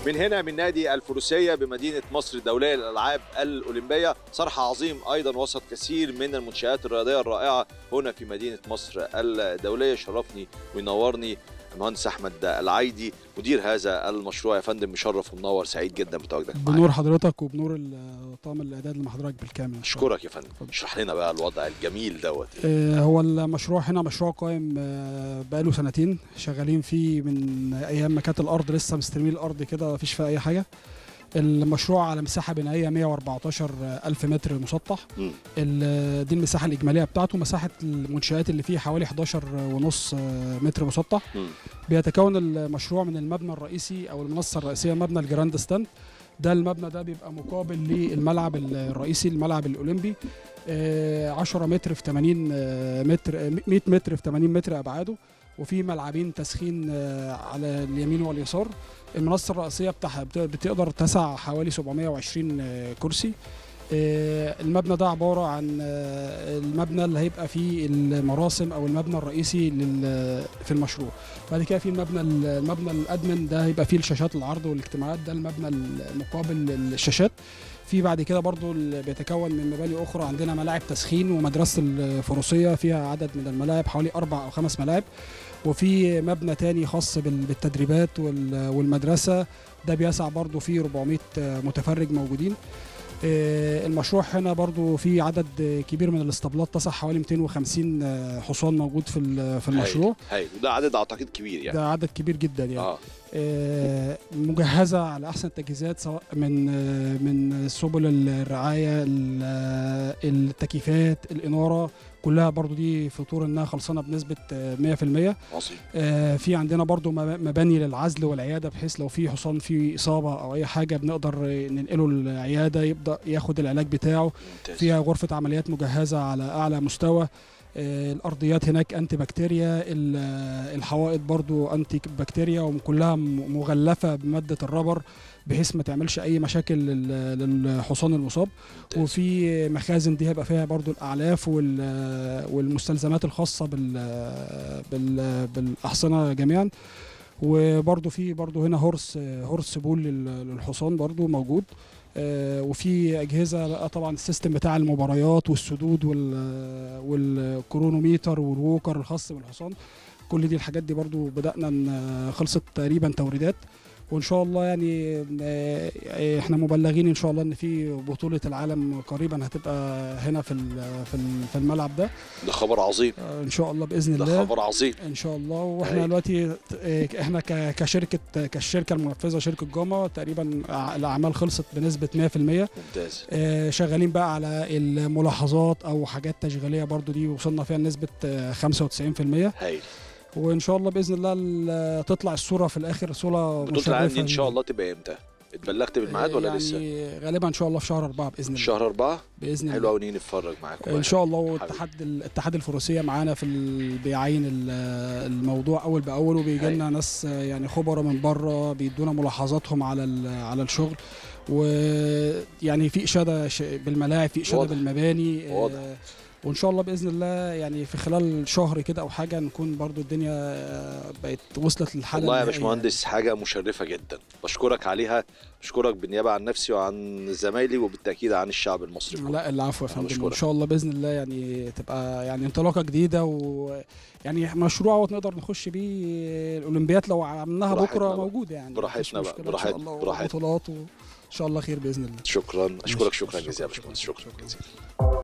من هنا من نادي الفروسية بمدينة مصر الدولية للألعاب الأولمبية صرح عظيم أيضا وسط كثير من المنشآت الرياضية الرائعة هنا في مدينة مصر الدولية شرفني وينورني المهندس أحمد العايدي مدير هذا المشروع يا فندم مشرف ومنور سعيد جدا بتواجدك معانا بنور حضرتك وبنور ال- طاقم الاعداد اللي مع حضرتك بالكامل أشكرك يا فندم اشرح لنا بقى الوضع الجميل دوت آه، هو المشروع هنا مشروع قائم آه، بقاله سنتين شغالين فيه من ايام ما كانت الارض لسه مستلمين الارض كده مفيش فيها اي حاجه المشروع على مساحه بنائيه 114 الف متر مسطح مم. ال- دي المساحه الاجماليه بتاعته مساحه المنشات اللي فيه حوالي 11 ونص متر مسطح مم. بيتكون المشروع من المبنى الرئيسي او المنصه الرئيسيه مبنى الجراند ستاند ده المبنى ده بيبقى مقابل للملعب الرئيسي الملعب الاولمبي آه، 10 متر في 80 آه، متر آه، 100 متر في 80 متر ابعاده وفي ملعبين تسخين آه، على اليمين واليسار المنصه الرئيسيه بتاعها بت- بتقدر تسع حوالي 720 آه، كرسي آه، المبنى ده عباره عن آه، المبنى اللي هيبقى فيه المراسم او المبنى الرئيسي لل- في المشروع بعد كده في المبنى المبنى الادمن ده هيبقى فيه الشاشات العرض والاجتماعات ده المبنى المقابل للشاشات في بعد كده برضو اللي بيتكون من مباني اخرى عندنا ملاعب تسخين ومدرسه الفروسيه فيها عدد من الملاعب حوالي اربع او خمس ملاعب وفي مبنى تاني خاص بال- بالتدريبات وال- والمدرسه ده بيسع برضو فيه 400 متفرج موجودين آه، المشروع هنا برضو في عدد كبير من الاسطبلات تصح حوالي 250 حصان موجود في ال- في المشروع هاي وده عدد أعتقد كبير يعني ده عدد كبير جدا يعني اه آه، مجهزه على احسن التجهيزات سواء من آه، من سبل الرعايه ال- آه، التكييفات الاناره كلها برضو دي فطور انها خلصانه بنسبه آه، 100% عظيم آه، في عندنا برضو مب- مباني للعزل والعياده بحيث لو في حصان فيه اصابه او اي حاجه بنقدر آه، ننقله العياده يبدا ياخد العلاج بتاعه ممتاز فيها غرفة عمليات مجهزة على أعلى مستوى آه، الأرضيات هناك أنتي بكتيريا ال- آه، الحوائط برضو أنتي بكتيريا وكلها م- مغلفة بمادة الربر بحيث ما تعملش أي مشاكل لل- للحصان المصاب ممتاز. وفي مخازن دي هيبقى فيها برضو الأعلاف وال- والمستلزمات الخاصة بال بال بالأحصنة جميعا وبرضو في برضو هنا هورس هورس بول لل- للحصان برضو موجود آه، وفي اجهزه بقى طبعا السيستم بتاع المباريات والسدود وال- والكرونوميتر والووكر الخاص بالحصان كل دي الحاجات دي برضو بدانا ن- خلصت تقريبا توريدات وان شاء الله يعني آه، احنا مبلغين ان شاء الله ان في بطوله العالم قريبا هتبقى هنا في ال- في ال- في الملعب ده ده خبر عظيم آه، ان شاء الله باذن ده الله خبر عظيم ان شاء الله واحنا أيوة. دلوقتي آه، احنا ك- كشركه كالشركه المنفذه شركه جاما تقريبا ع- الاعمال خلصت بنسبه 100% ممتاز آه، شغالين بقى على الملاحظات او حاجات تشغيليه برضو دي وصلنا فيها لنسبه آه، 95% هايل وان شاء الله باذن الله ال- تطلع الصوره في الاخر صوره بطولة العالم دي مشرفة ان شاء الله تبقى امتى؟ اتبلغت بالميعاد ولا يعني لسه؟ غالبا ان شاء الله في شهر أربعة باذن الله شهر أربعة باذن الله حلو قوي نيجي نتفرج معاكم ان شاء الله حبيبي. واتحاد الاتحاد الفروسيه معانا في ال... بيعين ال- الموضوع اول باول وبيجي لنا ناس يعني خبراء من بره بيدونا ملاحظاتهم على ال... على الشغل ويعني في اشاده ش... بالملاعب في اشاده واضح. بالمباني واضح. آه، وان شاء الله باذن الله يعني في خلال شهر كده او حاجه نكون برضو الدنيا آه، بقت وصلت للحاله والله يا النهائية. باشمهندس حاجة مشرفة جدا بشكرك عليها بشكرك بالنيابة عن نفسي وعن زمايلي وبالتأكيد عن الشعب المصري كله لا العفو يا أنا فندم وان بشكرك. شاء الله باذن الله يعني تبقى يعني انطلاقه جديده و يعني مشروع وت نقدر نخش بيه الاولمبياد لو عملناها براحتنا بكره بقى. موجوده يعني براحتنا مفيش بقى، مشكلة إن براحتنا، شاء الله براحتنا. وبطولات وان شاء الله خير باذن الله شكرا أشكرك ماشي. شكرا جزيلا يا شكراً، باشمهندس شكراً، شكرا شكراً. جزيلا